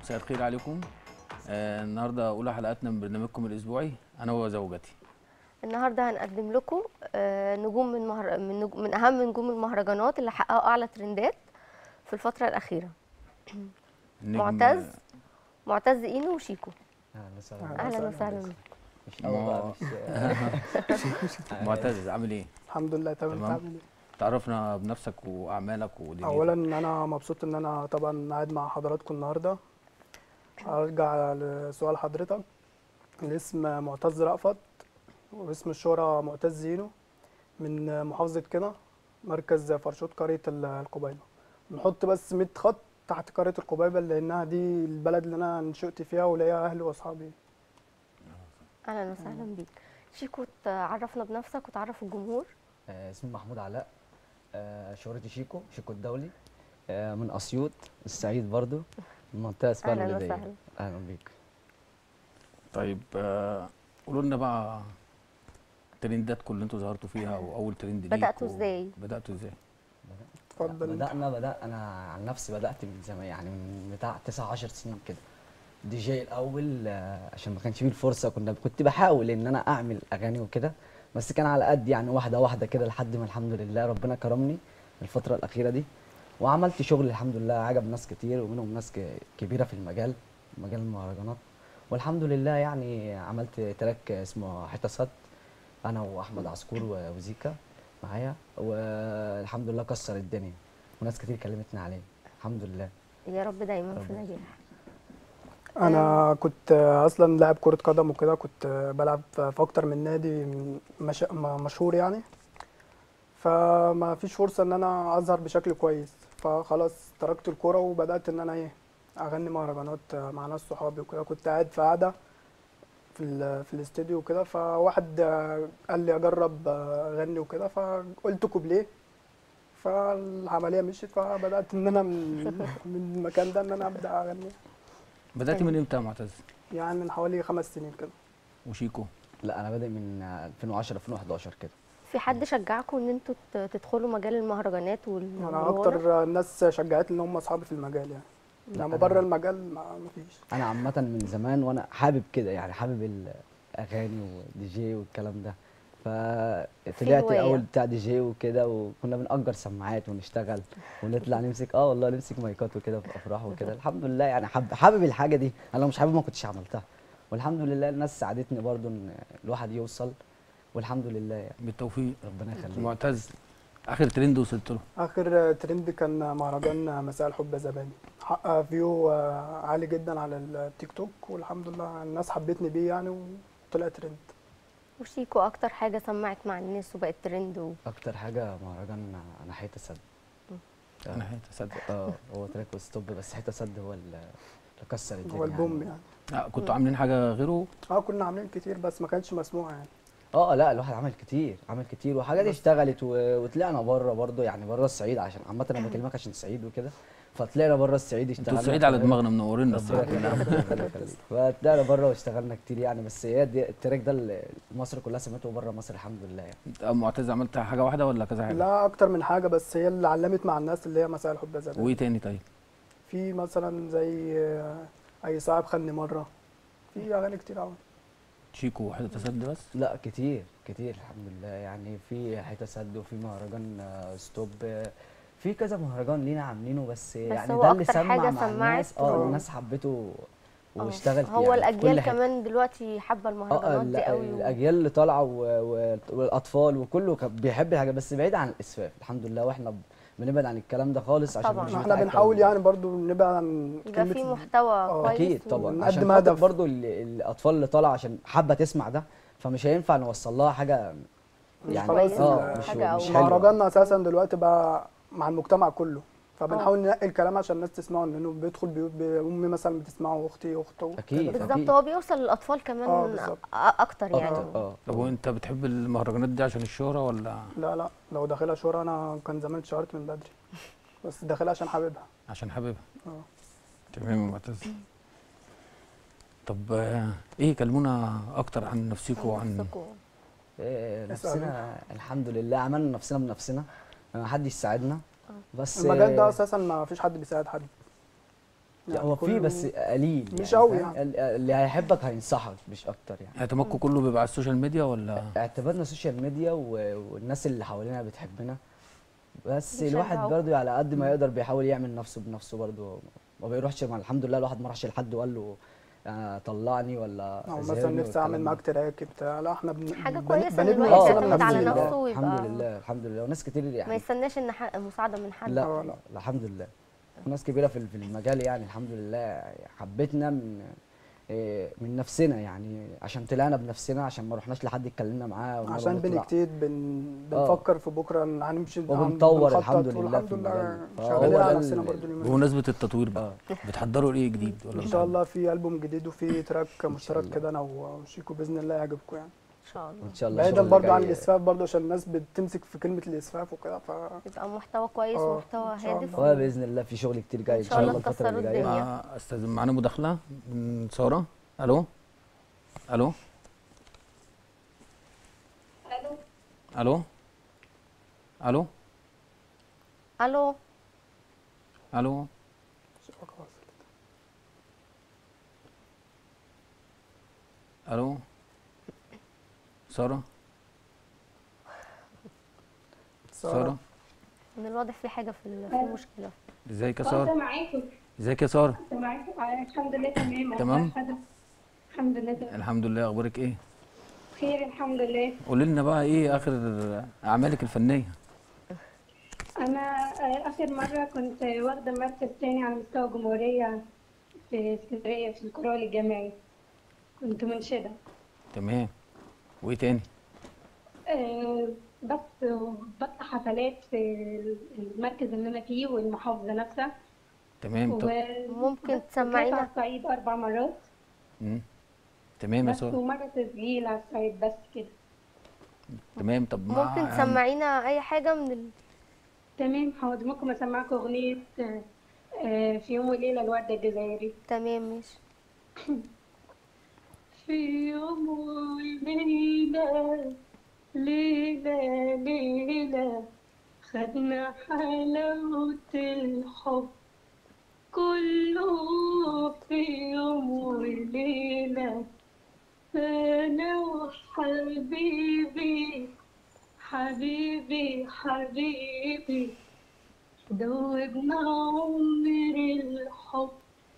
مساء الخير عليكم آه النهارده اولى حلقاتنا من برنامجكم الاسبوعي انا وزوجتي النهارده هنقدم لكم آه، نجوم من مهر... من, نج... من اهم نجوم المهرجانات اللي حققوا اعلى ترندات في الفتره الاخيره النجم- معتز معتز اينو وشيكو اهلا وسهلا اهلا وسهلا بيكم مش أول بقى مش معتز عامل ايه الحمد لله تمام تمام. انت عامل ايه؟ تعرفنا بنفسك واعمالك ودنيتك اولا انا مبسوط ان انا طبعا قاعد مع حضراتكم النهارده ارجع لسؤال حضرتك الاسم معتز رأفت واسم الشهرة معتز زينو من محافظة كنا مركز فرشوت قرية ال- القبيبة نحط بس 100 خط تحت قرية القبيبة لأنها دي البلد اللي أنا نشأت فيها وليا أهلي وأصحابي اهلا وسهلا بيك شيكو تعرفنا بنفسك وتعرف الجمهور آه، اسمي محمود علاء آه، شهرتي شيكو شيكو الدولي آه، من اسيوط الصعيد برضو من منطقه اسمها اهلا الوليديه وسهلا اهلا بيك طيب آه قولوا لنا بقى ترنداتكم اللي انتوا ظهرتوا فيها واول ترند ليكوا بدأتوا إزاي؟ بداتوا ازاي اتفضل انت. بدانا بدا انا عن نفسي بدات من زمان يعني من بتاع 9 10 سنين كده دي جي الاول آه، عشان ما كانش فيه الفرصه كنا كنت بحاول ان انا اعمل اغاني وكده بس كان على قد يعني واحده واحده كده لحد ما الحمد لله ربنا كرمني الفتره الاخيره دي وعملت شغل الحمد لله عجب ناس كتير ومنهم ناس ك- كبيره في المجال مجال المهرجانات والحمد لله يعني عملت تراك اسمه حته صد انا واحمد عسكور و- وزيكا معايا والحمد لله كسر الدنيا وناس كتير كلمتني عليه الحمد لله يا رب دايما في ربنا نجاح انا كنت اصلا لاعب كرة قدم وكده كنت بلعب في اكتر من نادي مش... م- مشهور يعني فما فيش فرصة ان انا اظهر بشكل كويس فخلاص تركت الكرة وبدأت ان انا ايه اغني مهرجانات مع ناس صحابي وكده كنت قاعد في قعدة في ال... في الاستديو وكده فواحد قال لي اجرب اغني وكده فقلت كوبليه فالعملية مشيت فبدأت ان انا من من المكان ده ان انا ابدأ اغني بداتي من امتى يا معتز يعني من حوالي خمس سنين كده وشيكو لا انا بادئ من 2010 2011 كده في حد شجعكم ان انتوا ت- تدخلوا مجال المهرجانات وال- انا والغنى؟ اكتر الناس شجعتني ان هم اصحابي في المجال يعني لا، لما أنا- بره المجال ما ما فيش انا عامه من زمان وانا حابب كده يعني حابب الاغاني والدي جي والكلام ده فطلعت هواية. اول بتاع دي جي وكده وكنا بنأجر سماعات ونشتغل ونطلع نمسك اه والله نمسك مايكات وكده في افراح وكده الحمد لله يعني حب حابب الحاجه دي انا لو مش حابب ما كنتش عملتها والحمد لله الناس ساعدتني برضو ان الواحد يوصل والحمد لله يعني بالتوفيق ربنا يخليك معتز اخر ترند وصلت له اخر ترند كان مهرجان مساء الحب يا زباني حقق فيو عالي جدا على التيك توك والحمد لله الناس حبتني بيه يعني وطلع ترند وشيكو اكتر حاجه سمعت مع الناس وبقت ترند و... اكتر حاجه مهرجان انا حته سد انا هتصدق اه هو تراك وستوب بس حته سد هو اللي كسر الدنيا هو البوم يعني آه كنتوا عاملين حاجه غيره اه كنا عاملين كتير بس ما كانش مسموع يعني اه لا الواحد عمل كتير عمل كتير وحاجات اشتغلت و... وطلعنا بره برضه يعني بره الصعيد عشان عامه انا بكلمك عشان الصعيد وكده فطلعنا بره الصعيد انتوا اشتغلنا الصعيد على كتير. دماغنا منورينا ربنا الصراحه يخليك ربنا يخليك فطلعنا بره واشتغلنا كتير يعني بس هي دي التراك ده اللي مصر كلها سمعته بره مصر الحمد لله يعني آه، معتز عملت حاجه واحده ولا كذا حاجه لا اكتر من حاجه بس هي اللي علمت مع الناس اللي هي مساء الحب يا زباني وايه تاني طيب في مثلا زي آه، اي صاحب خدني مره في اغاني كتير قوي شيكو وحده تصدي بس لا كتير كتير الحمد لله يعني في حته سد وفي مهرجان آه، ستوب آه، في كذا مهرجان لينا عاملينه بس, يعني هو ده اللي أكتر سمع حاجة مع سمعت الناس اه آه. الناس حبته آه. واشتغل هو يعني في الاجيال كل حتة. كمان دلوقتي حابه اه المهرجانات ال- دي قوي و... الاجيال اللي طالعه و- و- والاطفال وكله كان بيحب الحاجه بس بعيد عن الاسفاف الحمد لله واحنا ب- بنبعد عن الكلام ده خالص عشان طبعاً. مش احنا بتاعتنا بنحاول وال- يعني برضو نبعد عن يبقى في كلمة محتوى آه. كويس اكيد و- طبعا ونقدم عشان خاطر هدف. برضو ال- الاطفال اللي طالعه عشان حابه تسمع ده فمش هينفع نوصل لها حاجه مش يعني خلاص اه ال- مش حاجة مش أو- حلوة. مهرجاننا اساسا دلوقتي بقى مع المجتمع كله فبنحاول ننقي الكلام عشان الناس تسمعه لانه بيدخل بيوت ب- امي مثلا بتسمعه اختي اخته أكيد. كده. بالظبط هو بيوصل للاطفال كمان آه، بالظبط. أ- اكتر يعني اه اه طب وانت بتحب المهرجانات دي عشان الشهره ولا لا لا لو داخلها شهرة انا كان زمان اتشهرت من بدري بس داخلها عشان حاببها عشان حاببها اه تمام يا معتز طب آه، ايه كلمونا اكتر عن نفسكم وعن نفسكم. إيه، اسأل. نفسنا الحمد لله عملنا نفسنا بنفسنا ما حدش يساعدنا بس المجال ده اساسا ما فيش حد بيساعد حد يعني هو في كله- بس قليل مش قوي فاهم؟ يعني. ال- اللي هيحبك هينصحك مش اكتر يعني اعتمادكم كله بيبقى على السوشيال ميديا ولا اعتبرنا السوشيال ميديا و- والناس اللي حوالينا بتحبنا بس بيشجعوك. الواحد برضه على قد ما يقدر بيحاول يعمل نفسه بنفسه برضه ما بيروحش مع الحمد لله الواحد ما راحش لحد وقال له آه، طلعني ولا او أزهرني مثلا نفسي والكلام اعمل ده. معاك تراك بتاع لا احنا بن... حاجة بن- كويسة إن بنبني الواحد نفسنا يعتمد على بنفسنا. نفسه. الحمد ويبقى- لله الحمد لله وناس كتير ما يعني يستناش ان ح- مساعده من حد لا آه، لا لا. الحمد لله ناس كبيره في في المجال يعني الحمد لله حبتنا من إيه، من نفسنا يعني عشان طلعنا بنفسنا عشان ما رحناش لحد اتكلمنا معاه ومرة عشان نطلع. بنجتهد بن... آه. بنفكر في بكره إن هنمشي هن- وبنطور بنخطط الحمد لله والحمد في لله المجال. فهو شغالين ده على ال- نفسنا برضه اليومين دول. بمناسبه التطوير بقى اه بتحضروا ايه جديد ولا ان شاء الله في البوم جديد وفي تراك مشترك الله. كده انا وشيكو باذن الله يعجبكم يعني ان شاء الله ان شاء الله بعيدا الشغل برضه عن جاي- الاسفاف برضه عشان الناس بتمسك في كلمه الاسفاف وكده ف يبقى محتوى كويس آه، ومحتوى إن شاء هادف هو باذن الله في شغل كتير جاي إن شاء الله الفتره اللي تكسروا جايه الدنيا. آه، استاذ معانا مداخله من ساره الو الو الو الو الو الو الو الو ساره ساره من الواضح في حاجه في ال- في المشكله ازيك يا اه ساره معاكم ازيك يا ساره معاكم آه، الحمد لله تمام تمام. الحمد لله تمام الحمد لله اخبارك ايه بخير الحمد لله قولي لنا بقى ايه اخر اعمالك الفنيه انا آه، اخر مره كنت واخده مركز تاني على مستوى الجمهوريه في اسكندريه في الكورال الجامعي كنت منشده تمام وايه تاني آه، بس بطلع حفلات في المركز اللي انا فيه والمحافظه نفسها تمام طب ممكن بس تسمعينا؟ طلعت على الصعيد اربع مرات مم. تمام يا بس ساره ومره تسجيل على الصعيد بس كده تمام طب ما ممكن تسمعينا اي حاجه من ال... تمام حاضر ممكن اسمعكم اغنيه آه، آه، في يوم وليله الورده الجزائري تمام ماشي في يوم وليلة ليلة ليلة خدنا حلاوة الحب كله في يوم وليلة أنا وحبيبي حبيبي حبيبي دوبنا عمر الحب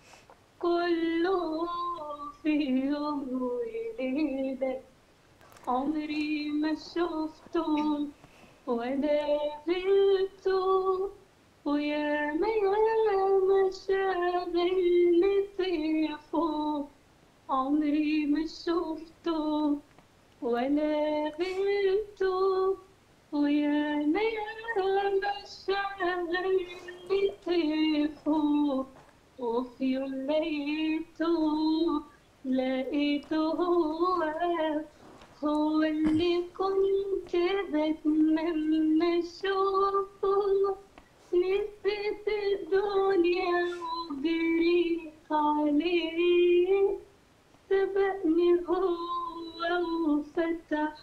كله في يوم وليلة عمري ما شفته ولا قابلته ويا ما يا ما شاغلني طيفه عمري ما شفته ولا قابلته ويا ما يا ما شاغلني طيفه وفي يوم لقيته لقيته هو هو اللي كنت بتمنى اشوفه نسيت الدنيا وجريت عليه سبقني هو وفتح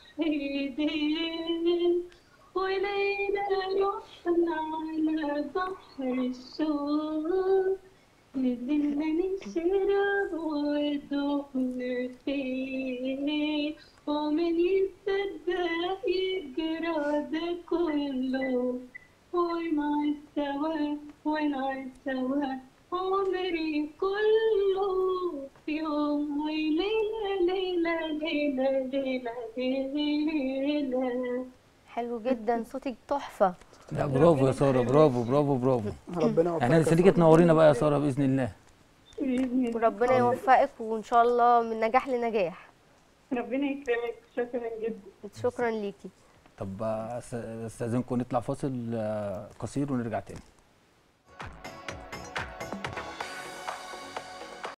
ايديه وليلة رحنا على بحر الشوق نزلنا نشرب ودوقنا فيه ومن يصدق يجرى ده كله ونعيش سوا ونعيش سوا عمري كله في يوم وليلة ليلة ليلة ليلة ليلة حلو جدا صوتك تحفه لا برافو يا ساره برافو برافو برافو ربنا يوفقك احنا يا لسه تيجي سارة. تنورينا بقى يا ساره باذن الله بإذن الله. وربنا يوفقك وان شاء الله من نجاح لنجاح ربنا يكرمك شكرا جدا شكرا ليكي طب آه، أست- استاذنكم نطلع فاصل آه، قصير ونرجع تاني